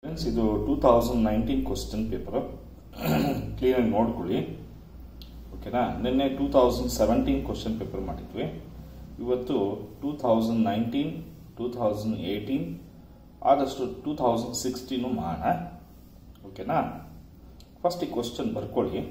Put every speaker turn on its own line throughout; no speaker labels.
Friends ಇದು two thousand nineteen question paper ಕ್ಲೀನಾಗಿ ನೋಡ್ಕೊಳ್ಳಿ ಓಕೆನಾ ನಿನ್ನೆ two thousand seventeen question paper ಮಾಡಿದ್ವಿ ಇವತ್ತು two thousand nineteen two thousand eighteen ಆದಷ್ಟು ಟೂ ತೌಸಂಡ್ ಸಿಕ್ಸ್ಟೀನು ಮಾಡೋಣ ಓಕೆನಾ ಫಸ್ಟ್ ಈ ಕ್ವಶನ್ ಬರ್ಕೊಳ್ಳಿ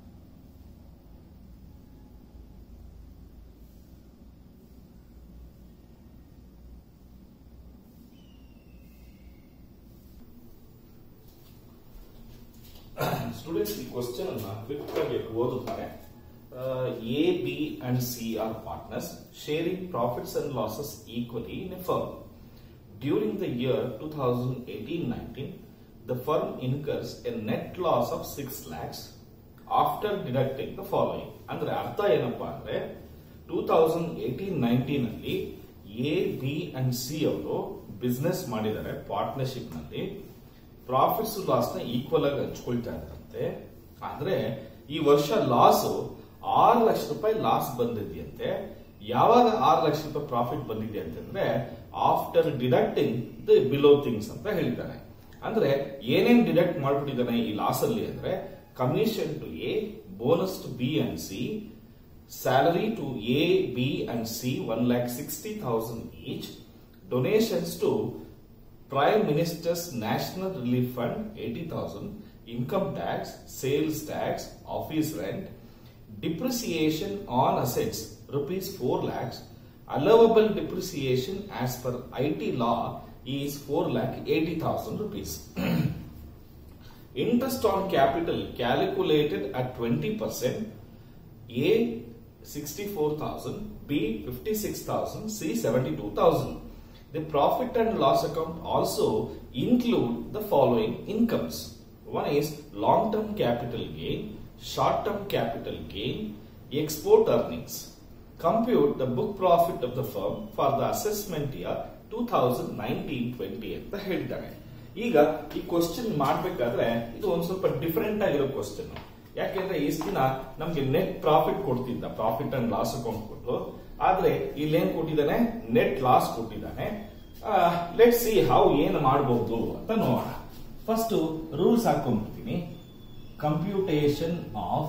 ಸ್ಟೂಡೆಂಟ್ಸ್ ಈ ಕ್ವಶನ್ ಅನ್ನ ಕ್ವಿಕ್ ಆಗಿ ಓದುತ್ತಾರೆ A B and C are partners sharing profits and losses equally in a firm during the year two thousand eighteen nineteen the firm incurs a net loss of six lakhs after deducting the following ಅಂದ್ರೆ ಅರ್ಥ ಏನಪ್ಪಾ ಅಂದ್ರೆ two thousand eighteen nineteen ಅಲ್ಲಿ A B and C ಅವರು business ಮಾಡಿದ್ದಾರೆ partnership ನಲ್ಲಿ profits loss ನ equal ಆಗಿ ಹಂಚ್ಕೊಳ್ತಾ ಇದ್ರಂತೆ ಆದ್ರೆ ಈ ವರ್ಷ ಲಾಸ್ ಆರು ಲಕ್ಷ ರೂಪಾಯಿ ಲಾಸ್ ಬಂದಿದೆಯಂತೆ ಯಾವಾಗ ಆರು ಲಕ್ಷ ರೂಪಾಯಿ ಪ್ರಾಫಿಟ್ ಬಂದಿದೆ ಅಂತಂದ್ರೆ after deducting the below things ಅಂತ ಹೇಳಿದ್ದಾನೆ ಅಂದ್ರೆ ಏನೇನ್ ಡಿಡಕ್ಟ್ ಮಾಡ್ಬಿಟ್ಟಿದ್ದಾನೆ ಈ ಲಾಸ್ ಅಲ್ಲಿ ಅಂದ್ರೆ commission to A bonus to B and C salary to A B and C one lakh sixty thousand each donations to Prime Minister's National Relief Fund 80,000, income tax, sales tax, office rent, depreciation on assets rupees 4 lakhs, allowable depreciation as per IT law is 4 lakh 80,000 rupees. Interest on capital calculated at 20%, A 64,000, B 56,000, C 72,000. The profit and loss account also include the following incomes. One is long-term capital gain, short-term capital gain, export earnings. Compute the book profit of the firm for the assessment year 2019-20 ಅಂತ ಹೇಳ್ತಾರೆ ಈಗ ಈ question ಮಾಡ್ಬೇಕಾದ್ರೆ ಇದು ಒಂದ್ ಸ್ವಲ್ಪ different ಆಗಿರೋ question ಯಾಕೆಂದ್ರೆ ಇಷ್ಟ ದಿನ ನಮ್ಗೆ ನೆಟ್ ಪ್ರಾಫಿಟ್ ಕೊಡ್ತಿದ್ದ ಪ್ರಾಫಿಟ್ ಅಂಡ್ ಲಾಸ್ ಅಕೌಂಟ್ ಕೊಟ್ಟು ಆದ್ರೆ ಇಲ್ಲೇನ್ ಕೊಟ್ಟಿದ್ದಾನೆ ನೆಟ್ ಲಾಸ್ ಕೊಟ್ಟಿದ್ದಾನೆ ಲೆಟ್ ಸಿ ಹೌ ಏನು ಮಾಡಬಹುದು ಅಂತ ನೋಡೋಣ ಫಸ್ಟ್ ರೂಲ್ಸ್ ಹಾಕೊಂಡ್ಬಿಡ್ತೀನಿ ಕಂಪ್ಯೂಟೇಷನ್ ಆಫ್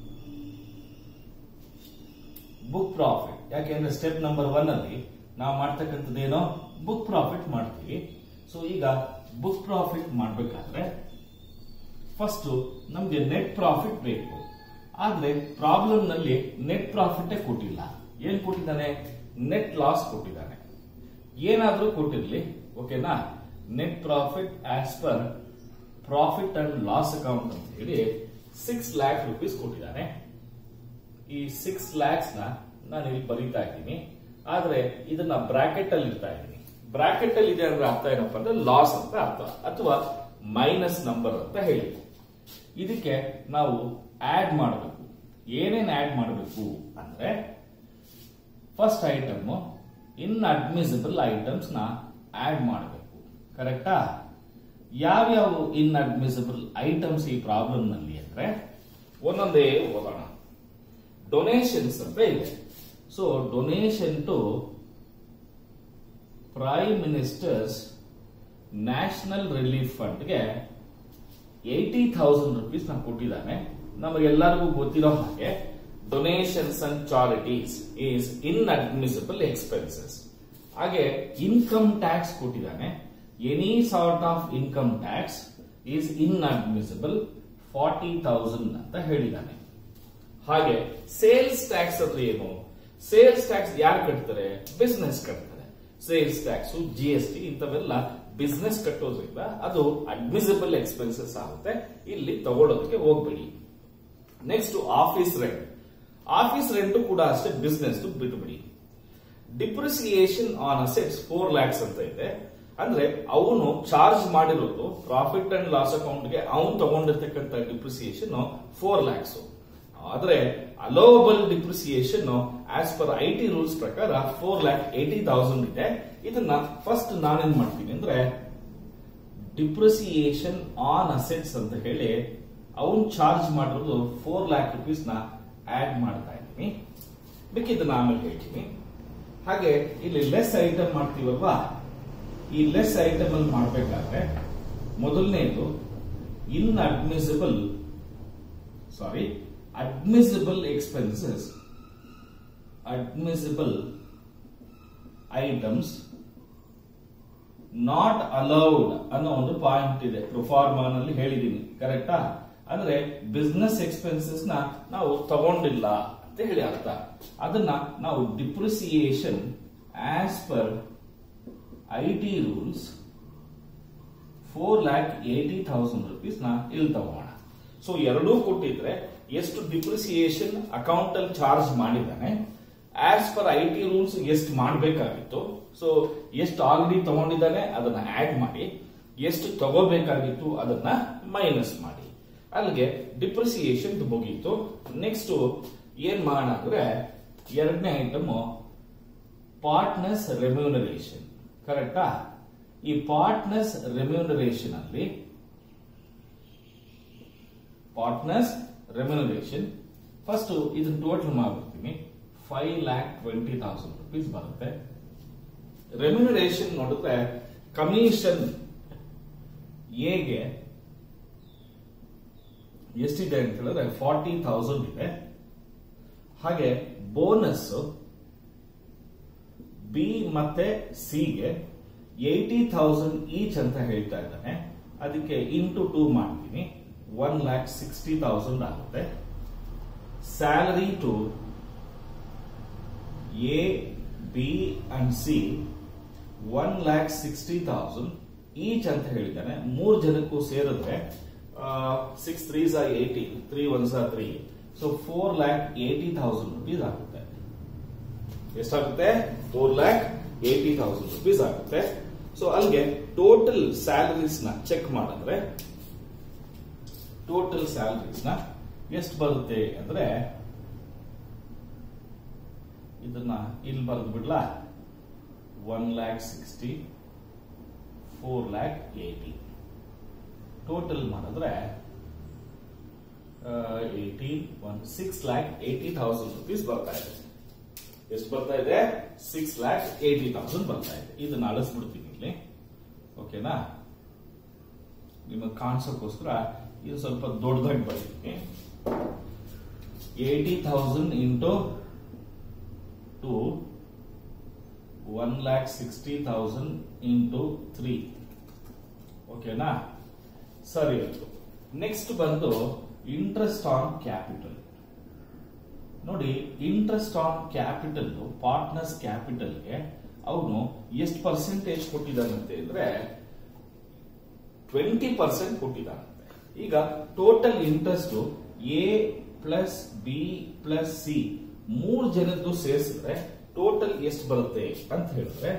ಬುಕ್ ಪ್ರಾಫಿಟ್ ಯಾಕೆಂದ್ರೆ ಸ್ಟೆಪ್ ನಂಬರ್ ಒನ್ ಅಲ್ಲಿ ನಾವು ಮಾಡ್ತಕ್ಕಂಥದ್ದು ಏನೋ ಬುಕ್ ಪ್ರಾಫಿಟ್ ಮಾಡ್ತೀವಿ ಸೊ ಈಗ ಬುಕ್ ಪ್ರಾಫಿಟ್ ಮಾಡಬೇಕಾದ್ರೆ ಫಸ್ಟ್ ನಮ್ಗೆ ನೆಟ್ ಪ್ರಾಫಿಟ್ ಬೇಕು ಆದ್ರೆ ಪ್ರಾಬ್ಲಮ್ ನಲ್ಲಿ ನೆಟ್ ಪ್ರಾಫಿಟ್ ಕೊಟ್ಟಿಲ್ಲ ಏನ್ ಕೊಟ್ಟಿದ್ದಾನೆ ನೆಟ್ ಲಾಸ್ ಕೊಟ್ಟಿದ್ದಾನೆ ಏನಾದ್ರೂ ಕೊಟ್ಟಿರ್ಲಿ ಓಕೆನಾ net profit as per profit and loss account ಅಂತ ಹೇಳಿ ಸಿಕ್ಸ್ ಲ್ಯಾಕ್ ರುಪೀಸ್ ಕೊಟ್ಟಿದ್ದಾನೆ ಈ ಸಿಕ್ಸ್ ಲ್ಯಾಕ್ಸ್ ನ ನಾನು ಇಲ್ಲಿ ಬರೀತಾ ಇದ್ದೀನಿ ಆದ್ರೆ ಇದನ್ನ ಬ್ರಾಕೆಟ್ ಅಲ್ಲಿ ಇರ್ತಾ ಇದ್ದೀನಿ ಬ್ರಾಕೆಟ್ ಅಲ್ಲಿ ಇದೆ ಅಂದ್ರೆ ಅರ್ಥ ಏನಪ್ಪಾ ಅಂದ್ರೆ ಲಾಸ್ ಅಂತ ಅರ್ಥ ಅಥವಾ ಮೈನಸ್ ನಂಬರ್ ಅಂತ ಹೇಳಿ ಇದಕ್ಕೆ ನಾವು ಆಡ್ ಮಾಡಬೇಕು ಏನೇನ್ ಆಡ್ ಮಾಡಬೇಕು ಅಂದ್ರೆ first item inadmissible items ನ ಆಡ್ ಮಾಡಬೇಕು ಕರೆಕ್ಟಾ ಯಾವ್ಯಾವ ಇನ್ ಅಡ್ಮಿಸಿಬಲ್ ಐಟಮ್ಸ್ ಈ ಪ್ರಾಬ್ಲಮ್ ನಲ್ಲಿ ಅಂದ್ರೆ ಒಂದೊಂದೇ ಓದೋಣ ಡೊನೇಷನ್ಸ್ ಅಂತ ಇದೆ so donation to prime minister's national relief ಫಂಡ್ಗೆ ಏಯ್ಟಿ ಥೌಸಂಡ್ ರುಪೀಸ್ ನ ಕೊಟ್ಟಿದ್ದಾನೆ ನಮಗೆಲ್ಲರಿಗೂ ಗೊತ್ತಿರೋ ಹಾಗೆ donations and charities is inadmissible expenses ಹಾಗೆ ಇನ್ಕಮ್ ಟ್ಯಾಕ್ಸ್ ಕೊಟ್ಟಿದ್ದಾನೆ any sort of income tax is inadmissible forty thousand ಅಂತ ಹೇಳಿದ್ದಾನೆ ಹಾಗೆ ಸೇಲ್ಸ್ ಟ್ಯಾಕ್ಸ್ ಅಂದ್ರೆ ಏನು ಸೇಲ್ಸ್ ಟ್ಯಾಕ್ಸ್ ಯಾರು ಕಟ್ತಾರೆ ಬಿಸ್ನೆಸ್ ಕಟ್ತಾರೆ sales tax G S T ಇಂಥವೆಲ್ಲ ಬಿಸ್ನೆಸ್ ಕಟ್ಟೋದ್ರಿಂದ ಅದು ಅಡ್ಮಿಸಿಬಲ್ ಎಕ್ಸ್ಪೆನ್ಸಸ್ ಆಗುತ್ತೆ ಇಲ್ಲಿ ತಗೊಳ್ಳೋದಕ್ಕೆ ಹೋಗ್ಬೇಡಿ next office rent office rent ಕೂಡ ಅಷ್ಟೇ ಬಿಸ್ನೆಸ್ ಬಿಟ್ಬಿಡಿ depreciation on assets four lakhs ಅಂತ ಇದೆ ಅಂದ್ರೆ ಅವನು ಚಾರ್ಜ್ ಮಾಡಿರೋದು ಪ್ರಾಫಿಟ್ ಅಂಡ್ ಲಾಸ್ ಅಕೌಂಟ್ಗೆ ಅವನು ತಗೊಂಡಿರ್ತಕ್ಕಂಥ ಡಿಪ್ರಿಸಿಯೇಷನ್ ಫೋರ್ ಲ್ಯಾಕ್ಸ್ ಆದ್ರೆ allowable depreciation as per I T rules ಪ್ರಕಾರ ಫೋರ್ ಲ್ಯಾಕ್ ಏಟಿ ತೌಸಂಡ್ ಇದೆ ಇದನ್ನ ಫಸ್ಟ್ ನಾನೇನ್ ಮಾಡ್ತೀನಿ ಅಂದ್ರೆ ಡಿಪ್ರಿಸಿಯೇಷನ್ ಆನ್ ಅಸೆಟ್ಸ್ ಅಂತ ಹೇಳಿ ಅವನ್ ಚಾರ್ಜ್ ಮಾಡಿರೋದು ಫೋರ್ ಲ್ಯಾಕ್ ರುಪೀಸ್ ನ ಆಡ್ ಮಾಡ್ತಾ ಇದ್ದೀನಿ ಬೇಕಿದ್ದನ್ನ ಆಮೇಲೆ ಹೇಳ್ತೀನಿ ಹಾಗೆ ಇಲ್ಲಿ ಲೆಸ್ ಐಟಮ್ ಮಾಡ್ತೀವಲ್ವಾ ಈ ಲೆಸ್ ಐಟಮ್ ಅಲ್ಲಿ ಮಾಡ್ಬೇಕಾದ್ರೆ ಮೊದಲನೇದು inadmissible sorry admissible expenses admissible items not allowed ಅನ್ನೋ ಒಂದು ಪಾಯಿಂಟ್ ಇದೆ ಪ್ರೊಫಾರ್ಮಾನಲ್ಲಿ ಹೇಳಿದೀನಿ ಕರೆಕ್ಟಾ ಅಂದ್ರೆ ಬಿಸ್ನೆಸ್ ಎಕ್ಸ್ಪೆನ್ಸಸ್ ನ ನಾವು ತಗೊಂಡಿಲ್ಲ ಅಂತ ಹೇಳಿ ಅರ್ಥ ಅದನ್ನ ನಾವು depreciation as per I T rules four lakh eighty thousand rupees ನ ಇಲ್ಲಿ ತಗೋಣ ಸೊ ಎರಡೂ ಕೊಟ್ಟಿದ್ರೆ ಎಷ್ಟು ಡಿಪ್ರಿಸಿಯೇಷನ್ ಅಕೌಂಟ್ ಅಲ್ಲಿ ಚಾರ್ಜ್ ಮಾಡಿದ್ದಾನೆ as per I T rules ಎಷ್ಟು ಮಾಡಬೇಕಾಗಿತ್ತು ಸೊ ಎಷ್ಟು ಆಲ್ರೆಡಿ ತಗೊಂಡಿದ್ದಾನೆ ಅದನ್ನ ಆಡ್ ಮಾಡಿ ಎಷ್ಟು ತಗೋಬೇಕಾಗಿತ್ತು ಅದನ್ನ ಮೈನಸ್ ಮಾಡಿ ಅಲ್ಲಿಗೆ ಡಿಪ್ರಿಸಿಯೇಷನ್ ಮುಗೀತು ನೆಕ್ಸ್ಟ್ ಏನ್ ಮಾಡೋಣ ಅಂದ್ರೆ ಎರಡನೇ ಐಟಮ್ ಪಾರ್ಟ್ನರ್ಸ್ ರೆಮ್ಯೂನರೇಷನ್ ಕರೆಕ್ಟಾ ಈ ಪಾರ್ಟ್ನರ್ಸ್ ರೆಮ್ಯೂನರೇಷನ್ ಅಲ್ಲಿ ಪಾರ್ಟ್ನರ್ಸ್ ರೆಮ್ಯುನರೇಷನ್ ಫಸ್ಟ್ ಇದನ್ನ ಟೋಟಲ್ ಮಾಡ್ಬಿಡ್ತೀನಿ five lakh twenty thousand rupees ಬರುತ್ತೆ ರೆಮ್ಯುನರೇಷನ್ ನೋಡಿದ್ರೆ ಕಮಿಷನ್ ಎಗೆ ಎಷ್ಟಿದೆ ಅಂತ ಹೇಳಿದ್ರೆ ಫಾರ್ಟಿ ತೌಸಂಡ್ ಇದೆ ಹಾಗೆ ಬೋನಸ್ ಬಿ ಮತ್ತೆ ಸಿಗೆ ಏಯ್ಟಿ ಥೌಸಂಡ್ ಈಚ್ ಅಂತ ಹೇಳ್ತಾ ಇದ್ದಾನೆ ಅದಕ್ಕೆ ಇಂಟು ಟೂ ಮಾಡ್ತೀನಿ ಒನ್ ಲ್ಯಾಕ್ ಸಿಕ್ಸ್ಟಿ ತೌಸಂಡ್ ಆಗುತ್ತೆ salary to A B and C one lakh sixty thousand each ಅಂತ ಹೇಳಿದ್ದಾನೆ ಮೂರ್ ಜನಕ್ಕೂ ಸೇರಿದ್ರೆ six threes are eighteen three ones are three so four lakh eighty thousand rupees ಆಗುತ್ತೆ ಎಷ್ಟಾಗುತ್ತೆ four lakh eighty thousand rupees ಆಗುತ್ತೆ ಸೊ ಅಲ್ಲಿಗೆ ಟೋಟಲ್ ಸ್ಯಾಲರೀಸ್ ನ ಚೆಕ್ ಮಾಡಿದ್ರೆ ಟೋಟಲ್ ಸ್ಯಾಲರೀಸ್ ನ ಎಷ್ಟು ಬರುತ್ತೆ ಅಂದ್ರೆ ಇದನ್ನ ಇಲ್ಲಿ ಬರೆದು ಬಿಡ್ಲಾ one lakh sixty four lakh eighty total ಮಾಡಿದ್ರೆ eighty one six lakh eighty thousand rupees ಬರ್ತಾ ಇದೆ ಎಷ್ಟು ಬರ್ತಾ ಇದೆ ಸಿಕ್ಸ್ ಲ್ಯಾಕ್ ಏಟಿ ತೌಸಂಡ್ ಬರ್ತಾ ಇದೆ ಇದನ್ನ ಅಳಿಸ್ಬಿಡ್ತೀನಿ ಇಲ್ಲಿ ಓಕೆನಾ ನಿಮಗೆ ಕಾಣಿಸೋಕ್ಕೋಸ್ಕರ ಇದು ಸ್ವಲ್ಪ ದೊಡ್ಡದಾಗಿ ಬರೀತೀನಿ eighty thousand into two one lakh sixty thousand into three ಓಕೆನಾ ಸರಿ ಆಯ್ತು ನೆಕ್ಸ್ಟ್ ಬಂದು ಇಂಟ್ರೆಸ್ಟ್ ಆನ್ ಕ್ಯಾಪಿಟಲ್ ನೋಡಿ ಇಂಟ್ರೆಸ್ಟ್ ಆನ್ ಕ್ಯಾಪಿಟಲ್ ಪಾರ್ಟ್ನರ್ಸ್ ಕ್ಯಾಪಿಟಲ್ಗೆ ಅವನು ಎಷ್ಟು ಪರ್ಸೆಂಟೇಜ್ ಕೊಟ್ಟಿದ್ದಾನಂತೆ ಅಂದ್ರೆ ಟ್ವೆಂಟಿ ಪರ್ಸೆಂಟ್ ಕೊಟ್ಟಿದ್ದಾನಂತೆ ಈಗ total interest A plus B plus C ಮೂರು ಜನದ್ದು ಸೇರಿಸಿದ್ರೆ ಟೋಟಲ್ ಎಷ್ಟು ಬರುತ್ತೆ ಅಂತ ಹೇಳಿದ್ರೆ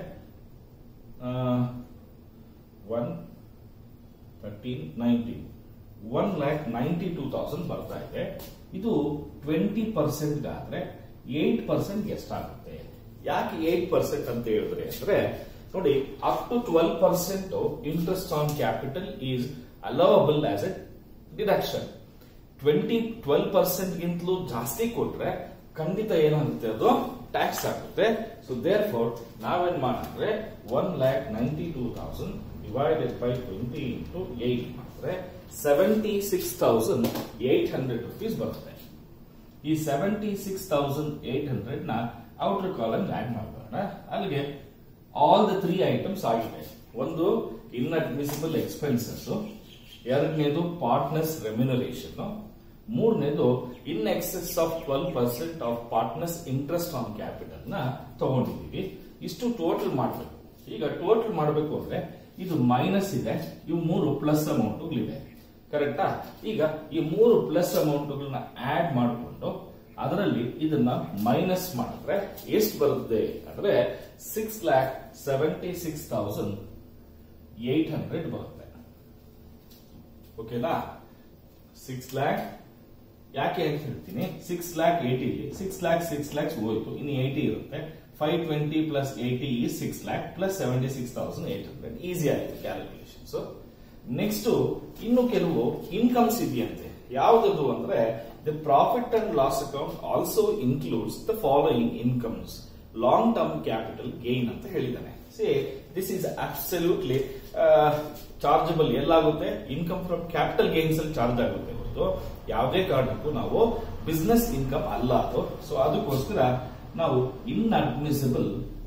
one thirteen nineteen one lakh ninety two thousand ಬರ್ತಾ ಇದೆ ಇದು ಟ್ವೆಂಟಿ ಪರ್ಸೆಂಟ್ ಆದ್ರೆ ಏಟ್ ಪರ್ಸೆಂಟ್ ಎಷ್ಟಾಗುತ್ತೆ ಯಾಕೆ ಏಟ್ ಪರ್ಸೆಂಟ್ ಅಂತ ಹೇಳಿದ್ರೆ ಅಂದ್ರೆ ನೋಡಿ up to twelve percent interest on capital is allowable as a deduction twenty twelve percent ಗಿಂತಲೂ ಜಾಸ್ತಿ ಕೊಟ್ರೆ ಖಂಡಿತ ಏನಾಗುತ್ತೆ ಅದು ಟ್ಯಾಕ್ಸ್ ಆಗುತ್ತೆ ಸೊ ದೇರ್ ಫೋರ್ ನಾವೇನ್ ಮಾಡಿದ್ರೆ one lakh ninety two thousand divided by twenty into eight ಮಾಡಿದ್ರೆ seventy six thousand eight hundred rupees ಬರುತ್ತೆ ಈ seventy six thousand eight hundred ನ ಔಟರ್ ಕಾಲಮ್ ಆಡ್ ಮಾಡೋಣ ಅಲ್ಲಿಗೆ ಆಲ್ ದ ತ್ರೀ ಐಟಮ್ಸ್ ಆಗಿದೆ ಒಂದು ಇನ್ಅಡ್ಮಿಸಿಬಲ್ ಎಕ್ಸ್ಪೆನ್ಸಸ್ ಎರಡನೇದು ಪಾರ್ಟ್ನರ್ಸ್ ರೆಮ್ಯುನರೇಷನ್ ಮೂರನೇದು in excess of twelve percent of partners interest on capital ನ ತಗೊಂಡಿದ್ದೀವಿ ಇಷ್ಟು ಟೋಟಲ್ ಮಾಡಬೇಕು ಈಗ ಟೋಟಲ್ ಮಾಡಬೇಕು ಅಂದ್ರೆ ಇದು ಮೈನಸ್ ಇದೆ ಇವು ಮೂರು ಪ್ಲಸ್ ಅಮೌಂಟ್ಗಳಿವೆ ಕರೆಕ್ಟಾ ಈಗ ಈ ಮೂರು ಪ್ಲಸ್ ಅಮೌಂಟ್ಗಳನ್ನ ಆಡ್ ಮಾಡಿಕೊಂಡು ಅದರಲ್ಲಿ ಇದನ್ನ ಮೈನಸ್ ಮಾಡಿದ್ರೆ ಎಷ್ಟು ಬರುತ್ತೆ ಅಂದ್ರೆ six lakh seventy six thousand eight hundred ಬರುತ್ತೆ ಓಕೆನಾ ಸಿಕ್ಸ್ ಲ್ಯಾಕ್ ಯಾಕೆ ಅಂತ ಹೇಳ್ತೀನಿ six lakh eighty six lakh six lakhs ಹೋಯ್ತು ಇನ್ನು ಏಟಿ ಇರುತ್ತೆ five twenty plus eighty is six lakh plus seventy six thousand eight hundred easy ಆಗಿದೆ ಕ್ಯಾಲ್ಕುಲೇಷನ್ಸ್ ನೆಕ್ಸ್ಟ್ ಇನ್ನು ಕೆಲವು ಇನ್ಕಮ್ಸ್ ಇದೆಯಂತೆ ಯಾವ್ದದು ಅಂದ್ರೆ the profit and loss account also includes the following incomes long term capital gain ಅಂತ ಹೇಳಿದ್ದಾನೆ say this is absolutely chargeable ಎಲ್ಲಾಗುತ್ತೆ income from capital gains ಅಲ್ಲಿ ಚಾರ್ಜ್ ಆಗುತ್ತೆ ಹೊರತು ಯಾವುದೇ ಕಾರಣಕ್ಕೂ ನಾವು ಬಿಸ್ನೆಸ್ ಇನ್ಕಮ್ ಅಲ್ಲ ಅದು ಸೊ ಅದಕ್ಕೋಸ್ಕರ ನಾವು ಇನ್ಅಡ್ಮಿಸಿಬಲ್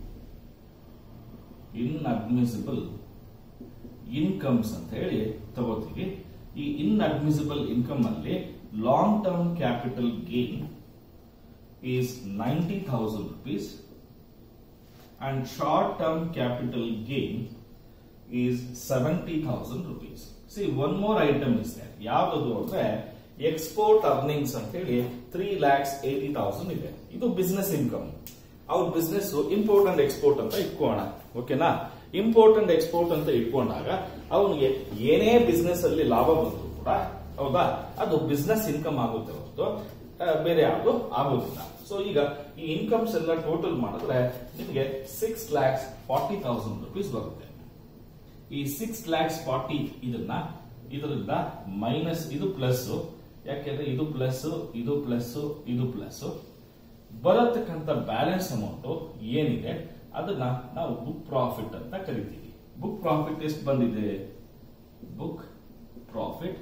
ಇನ್ಅಡ್ಮಿಸಿಬಲ್ ಇನ್ಕಮ್ಸ್ ಅಂತ ಹೇಳಿ ತಗೋತೀವಿ ಈ ಇನ್ಅಡ್ಮಿಸಿಬಲ್ ಇನ್ಕಮ್ ಅಲ್ಲಿ long term capital gain is ninety thousand rupees and short term capital gain is seventy thousand rupees see one more item is ಯಾವ್ದು ಅಂದ್ರೆ ಎಕ್ಸ್ಪೋರ್ಟ್ ಅರ್ನಿಂಗ್ಸ್ ಅಂತ ಹೇಳಿ ತ್ರೀ ಲ್ಯಾಕ್ಸ್ ಏಟಿ ತೌಸಂಡ್ ಇದೆ ಇದು ಬಿಸ್ನೆಸ್ ಇನ್ಕಮ್ ಅವ್ರ business import and export ಅಂತ ಇಟ್ಕೋಣ ಓಕೆನಾ ಇಂಪೋರ್ಟ್ ಅಂಡ್ ಎಕ್ಸ್ಪೋರ್ಟ್ ಅಂತ ಇಟ್ಕೊಂಡಾಗ ಅವನಿಗೆ ಏನೇ ಬಿಸ್ನೆಸ್ ಅಲ್ಲಿ ಲಾಭ ಬಂದ್ರು ಕೂಡ ಹೌದಾ ಅದು ಬಿಸ್ನೆಸ್ ಇನ್ಕಮ್ ಆಗುತ್ತೆ ಹೊರತು ಆ, ಬೇರೆ ಯಾವುದು ಆಗೋದಿಲ್ಲ ಸೊ ಈಗ ಈ ಇನ್ಕಮ್ಸ್ ಎಲ್ಲ ಟೋಟಲ್ ಮಾಡಿದ್ರೆ ನಿಮಗೆ six lakhs forty thousand rupees ಬರುತ್ತೆ ಈ ಸಿಕ್ಸ್ ಲ್ಯಾಕ್ಸ್ ಫಾರ್ಟಿ ಇದನ್ನ ಇದರಿಂದ ಮೈನಸ್ ಇದು ಪ್ಲಸ್ ಯಾಕೆಂದ್ರೆ ಇದು ಪ್ಲಸ್ ಇದು ಪ್ಲಸ್ ಇದು ಪ್ಲಸ್ ಬರತಕ್ಕಂತ ಬ್ಯಾಲೆನ್ಸ್ ಅಮೌಂಟ್ ಏನಿದೆ ಅದನ್ನ ನಾವು ಬುಕ್ ಪ್ರಾಫಿಟ್ ಅಂತ ಕರಿತೀವಿ ಬುಕ್ ಪ್ರಾಫಿಟ್ ಎಷ್ಟು ಬಂದಿದೆ ಬುಕ್ ಪ್ರಾಫಿಟ್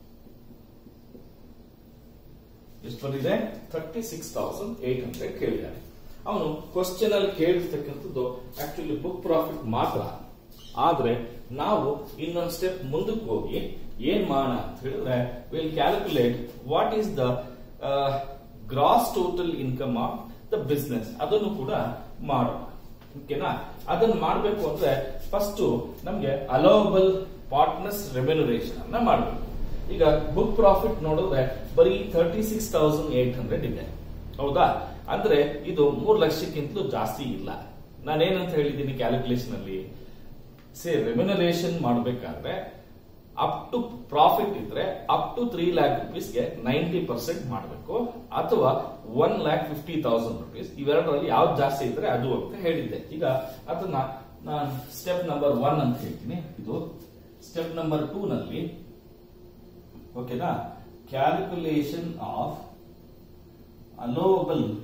ಎಷ್ಟು ಬಂದಿದೆ thirty six thousand eight hundred ಕೇಳಿದ್ದಾರೆ ಅವನು ಕ್ವಶನ್ ಅಲ್ಲಿ ಕೇಳಿರ್ತಕ್ಕಂಥದ್ದು ಆಕ್ಚುಲಿ ಬುಕ್ ಪ್ರಾಫಿಟ್ ಮಾತ್ರ ಆದ್ರೆ ನಾವು ಇನ್ನೊಂದು ಸ್ಟೆಪ್ ಮುಂದಕ್ಕೆ ಹೋಗಿ ಏನ್ ಮಾಡೋಣ ಅಂತ ಹೇಳಿದ್ರೆ will calculate what is the gross total income of the business ಅದನ್ನು ಕೂಡ ಮಾಡೋಣ ಓಕೆನಾ ಅದನ್ನ ಮಾಡಬೇಕು ಅಂದ್ರೆ ಫಸ್ಟ್ ನಮ್ಗೆ ಅಲೋವಬಲ್ ಪಾರ್ಟ್ನರ್ಸ್ ರೆಮ್ಯುನರೇಷನ್ ಅನ್ನ ಮಾಡಬೇಕು ಈಗ ಬುಕ್ ಪ್ರಾಫಿಟ್ ನೋಡಿದ್ರೆ ಬರೀ thirty six thousand eight hundred ಇದೆ ಹೌದಾ ಅಂದ್ರೆ ಇದು ಮೂರ್ ಲಕ್ಷಕ್ಕಿಂತಲೂ ಜಾಸ್ತಿ ಇಲ್ಲ ನಾನೇನಂತ ಹೇಳಿದ್ದೀನಿ ಕ್ಯಾಲ್ಕುಲೇಷನ್ ಅಲ್ಲಿ ಸೇ ರೆಮ್ಯುನರೇಷನ್ ಮಾಡಬೇಕಾದ್ರೆ ಅಪ್ ಟು ಪ್ರಾಫಿಟ್ ಇದ್ರೆ ಅಪ್ ಟು ತ್ರೀ ಲ್ಯಾಕ್ ರುಪೀಸ್ಗೆ ನೈಂಟಿ ಪರ್ಸೆಂಟ್ ಮಾಡಬೇಕು ಅಥವಾ one lakh fifty thousand rupees ಇವೆರಡರಲ್ಲಿ ಯಾವ್ದು ಜಾಸ್ತಿ ಇದ್ರೆ ಅದು ಅಂತ ಹೇಳಿದ್ದೆ ಈಗ ಅದನ್ನ ನಾನು ಸ್ಟೆಪ್ ನಂಬರ್ ಒನ್ ಅಂತ ಹೇಳ್ತೀನಿ ಇದು ಸ್ಟೆಪ್ ನಂಬರ್ ಟೂ ನಲ್ಲಿ ಓಕೆನಾ ಕ್ಯಾಲ್ಕುಲೇಷನ್ ಆಫ್ ಅಲೋವಬಲ್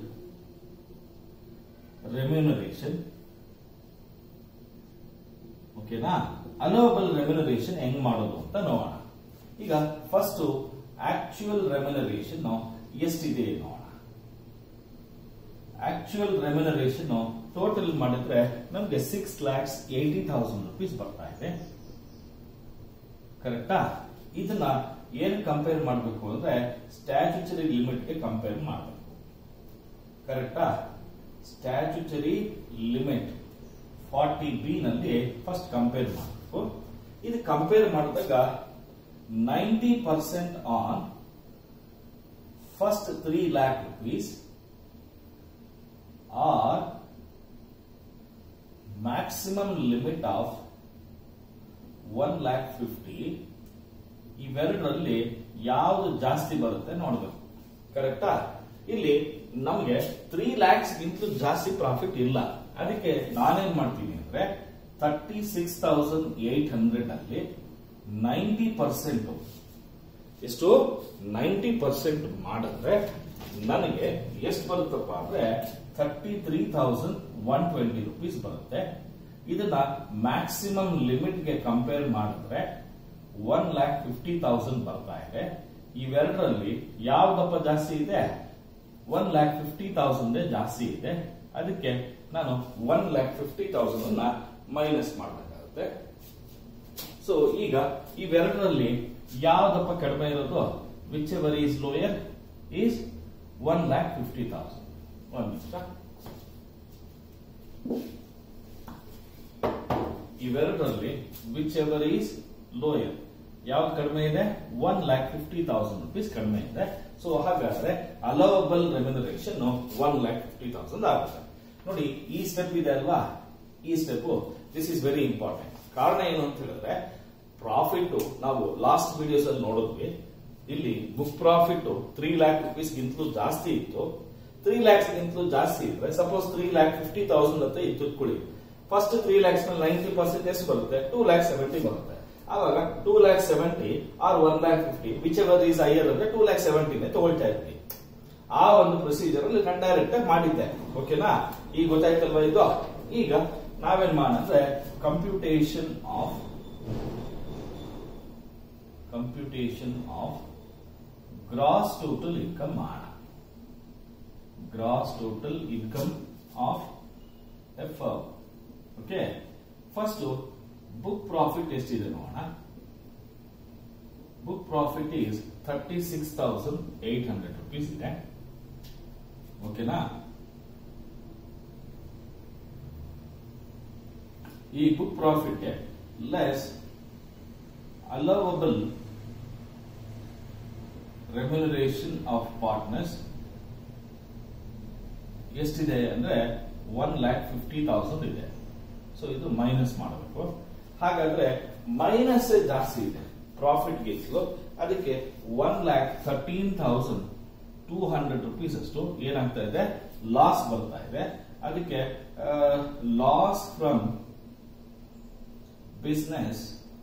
ರೆಮ್ಯುನರೇಷನ್ ಓಕೆನಾ ಅಲೋವಬಲ್ ರೆಮ್ಯುನರೇಷನ್ ಹೆಂಗ್ ಮಾಡೋದು ಅಂತ ನೋಡೋಣ ಈಗ ಫಸ್ಟ್ ಆಕ್ಚುಯಲ್ ರೆಮ್ಯುನರೇಷನ್ ಎಷ್ಟಿದೆ ನೋಡೋಣ ಆಕ್ಚುಯಲ್ ರೆಮ್ಯುನರೇಷನ್ ಟೋಟಲ್ ಮಾಡಿದ್ರೆ ನಮ್ಗೆ six lakhs eighty thousand rupees ಬರ್ತಾ ಇದೆ ಕರೆಕ್ಟಾ ಇದನ್ನ ಏನ್ ಕಂಪೇರ್ ಮಾಡಬೇಕು ಅಂದ್ರೆ ಸ್ಟ್ಯಾಚ್ಯುಟರಿ ಲಿಮಿಟ್ ಗೆ ಕಂಪೇರ್ ಮಾಡಬೇಕು ಕರೆಕ್ಟಾ ಸ್ಟ್ಯಾಚ್ಯುಟರಿ ಲಿಮಿಟ್ ಫಾರ್ಟಿ ಬಿ ನಲ್ಲಿ ಫಸ್ಟ್ ಕಂಪೇರ್ ಮಾಡಬೇಕು ಇದು ಕಂಪೇರ್ ಮಾಡಿದಾಗ ninety percent on first three lakh rupees or maximum limit of one lakh fifty ಇವೆರಡರಲ್ಲಿ ಯಾವ್ದು ಜಾಸ್ತಿ ಬರುತ್ತೆ ನೋಡ್ಬೇಕು ಕರೆಕ್ಟಾ ಇಲ್ಲಿ ನಮ್ಗೆ ತ್ರೀ ಲ್ಯಾಕ್ಸ್ ಗಿಂತಲೂ ಜಾಸ್ತಿ ಪ್ರಾಫಿಟ್ ಇಲ್ಲ ಅದಕ್ಕೆ ನಾನೇನ್ ಮಾಡ್ತೀನಿ ಅಂದ್ರೆ thirty six thousand eight hundred ಅಲ್ಲಿ ನೈಂಟಿ ಪರ್ಸೆಂಟ್ ಎಷ್ಟು ನೈಂಟಿ ಪರ್ಸೆಂಟ್ ಮಾಡಿದ್ರೆ ನನಗೆ ಎಷ್ಟು ಬರುತ್ತಪ್ಪ ಅಂದ್ರೆ thirty three thousand one twenty rupees ಬರುತ್ತೆ ಇದನ್ನ ಮ್ಯಾಕ್ಸಿಮಮ್ ಲಿಮಿಟ್ ಗೆ ಕಂಪೇರ್ ಮಾಡಿದ್ರೆ ಒನ್ ಲ್ಯಾಕ್ ಫಿಫ್ಟಿ ತೌಸಂಡ್ ಬರ್ತಾ ಇದೆ ಇವೆರಡರಲ್ಲಿ ಯಾವ್ದಪ್ಪ ಜಾಸ್ತಿ ಇದೆ ಒನ್ ಲ್ಯಾಕ್ ಫಿಫ್ಟಿ ತೌಸಂಡ್ ಜಾಸ್ತಿ ಇದೆ ಅದಕ್ಕೆ ನಾನು ಒನ್ ಲ್ಯಾಕ್ ಫಿಫ್ಟಿ ತೌಸಂಡ್ ಅನ್ನ ಮೈನಸ್ ಮಾಡಬೇಕಾಗುತ್ತೆ ಸೊ ಈಗ ಇವೆರಡರಲ್ಲಿ ಯಾವ್ದಪ್ಪ ಕಡಿಮೆ ಇರೋದು whichever is lower is one lakh fifty thousand ಒಂದ್ ನಿಮಿಷ ಇವೆರಡರಲ್ಲಿ ವಿಚ್ ಎವರ್ ಈಸ್ ಲೋಯರ್ ಯಾವ್ದು ಕಡಿಮೆ ಇದೆ one lakh fifty thousand rupees ಕಡಿಮೆ ಇದೆ ಸೊ ಹಾಗಾದ್ರೆ allowable remuneration one lakh fifty thousand ಆಗುತ್ತೆ ನೋಡಿ ಈ ಸ್ಟೆಪ್ ಇದೆ ಅಲ್ವಾ ಈ step this is very important ಕಾರಣ ಏನು ಅಂತ ಹೇಳಿದ್ರೆ ಪ್ರಾಫಿಟ್ ನಾವು ಲಾಸ್ಟ್ ವಿಡಿಯೋಸ್ ಅಲ್ಲಿ ನೋಡಿದ್ವಿ ಇಲ್ಲಿ book profit three lakh rupees ಗಿಂತಲೂ ಜಾಸ್ತಿ ಇತ್ತು ತ್ರೀ ಲ್ಯಾಕ್ಸ್ ಗಿಂತಲೂ ಜಾಸ್ತಿ ಇದ್ರೆ suppose three lakh fifty thousand ಅಂತ ಇತ್ತು ಇಟ್ಕೊಳ್ಳಿ ಫಸ್ಟ್ ತ್ರೀ ಲ್ಯಾಕ್ಸ್ ನಲ್ಲಿ ನೈಂಟಿ ಪರ್ಸೆಂಟ್ ಎಷ್ಟು ಬರುತ್ತೆ ಟೂ ಲ್ಯಾಕ್ ಸೆವೆಂಟಿ ಬರುತ್ತೆ ಆವಾಗ two lakh seventy or one lakh fifty whichever is higher ಅಂದ್ರೆ ಟೂ ಲ್ಯಾಕ್ ಸೆವೆಂಟಿನೇ ತಗೊಳ್ತಾ ಇರ್ತೀವಿ ಆ ಒಂದು ಪ್ರೊಸೀಜರ್ ಅಲ್ಲಿ ನಾನು ಡೈರೆಕ್ಟ್ ಆಗಿ ಮಾಡಿದ್ದೆ ಓಕೆನಾ ಈಗ ಗೊತ್ತಾಯ್ತಲ್ವಾ ಇದು ಈಗ ನಾವೇನ್ ಮಾಡೋಣ ಅಂದ್ರೆ computation of computation of gross total income ಮಾಡೋಣ gross total income of a firm okay first book profit ಎಷ್ಟಿದೆ ನೋಡೋಣ book profit is thirty six thousand eight hundred rupees ಇದೆ ಓಕೆನಾ ಈ book profit less allowable remuneration of partners ಎಷ್ಟಿದೆ ಅಂದ್ರೆ one lakh fifty thousand ಇದೆ so ಇದು ಮೈನಸ್ ಮಾಡಬೇಕು ಹಾಗಾದ್ರೆ ಮೈನಸ್ ಜಾಸ್ತಿ ಇದೆ ಪ್ರಾಫಿಟ್ ಗಿಂತಲೂ ಅದಕ್ಕೆ one lakh thirteen thousand two hundred rupees ಅಷ್ಟು ಏನಾಗ್ತಾ ಇದೆ ಲಾಸ್ ಬರ್ತಾ ಇದೆ ಅದಕ್ಕೆ loss from business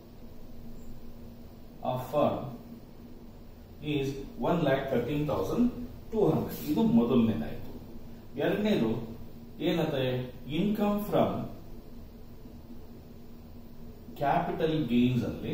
of firm is one lakh thirteen thousand two hundred ಇದು ಮೊದಲನೇದಾಯ್ತು ಎರಡನೇದು ಏನತ್ತೆ ಇನ್ಕಮ್ ಫ್ರಮ್ ಕ್ಯಾಪಿಟಲ್ ಗೇನ್ಸ್ ಅಲ್ಲಿ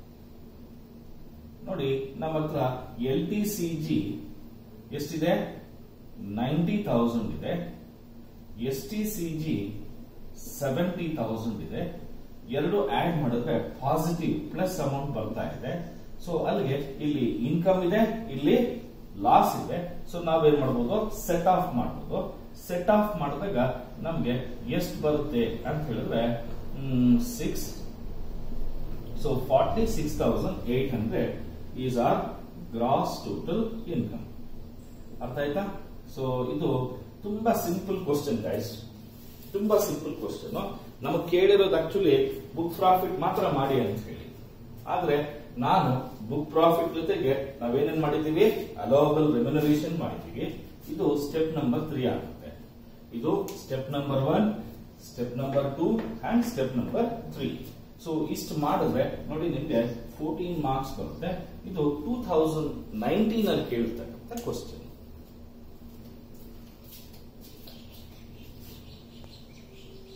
ನೋಡಿ ನಮ್ಮ ಹತ್ರ ಎಲ್ ಟಿ ಸಿ ಜಿ ಎಷ್ಟಿದೆ ನೈಂಟಿ ತೌಸಂಡ್ ಇದೆ S T C G seventy thousand ಇದೆ ಎರಡು ಆಡ್ ಮಾಡಿದ್ರೆ ಪಾಸಿಟಿವ್ ಪ್ಲಸ್ ಅಮೌಂಟ್ ಬರ್ತಾ ಇದೆ ಸೊ ಅಲ್ಲಿಗೆ ಇಲ್ಲಿ ಇನ್ಕಮ್ ಇದೆ ಇಲ್ಲಿ ಲಾಸ್ ಇದೆ ಸೊ ನಾವೇನ್ ಮಾಡ್ಬೋದು ಸೆಟ್ ಆಫ್ ಮಾಡ್ಬೋದು ಸೆಟ್ ಆಫ್ ಮಾಡಿದಾಗ ನಮ್ಗೆ ಎಷ್ಟು ಬರುತ್ತೆ ಅಂತ ಹೇಳಿದ್ರೆ six so forty six thousand eight hundred is our gross total income ಅರ್ಥ ಆಯ್ತಾ ಸೊ ಇದು ತುಂಬಾ ಸಿಂಪಲ್ ಕ್ವಶನ್ ಗೈಸ್ ತುಂಬಾ ಸಿಂಪಲ್ ಕ್ವಶನ್ ನಮಗೆ ಕೇಳಿರೋದು ಆಕ್ಚುಲಿ ಬುಕ್ ಪ್ರಾಫಿಟ್ ಮಾತ್ರ ಮಾಡಿ ಅಂತ ಹೇಳಿ ಆದ್ರೆ ನಾನು ಬುಕ್ ಪ್ರಾಫಿಟ್ ಜೊತೆಗೆ ನಾವೇನೇನ್ ಮಾಡಿದೀವಿ ಅಲೋವಬಲ್ ರೆಮ್ಯುನರೇಷನ್ ಮಾಡಿದೀವಿ ಇದು ಸ್ಟೆಪ್ ನಂಬರ್ ತ್ರೀ ಆಗುತ್ತೆ ಇದು step number one step number two and step number three so ಇಷ್ಟು ಮಾಡಿದ್ರೆ ನೋಡಿ ನಿಮ್ಗೆ ಫೋರ್ಟೀನ್ ಮಾರ್ಕ್ಸ್ ಬರುತ್ತೆ ಇದು ಟೂ ಥೌಸಂಡ್ ನೈನ್ಟೀನ್ ಅಲ್ಲಿ ಕೇಳಿರ್ತಕ್ಕಂಥ ಕ್ವಶನ್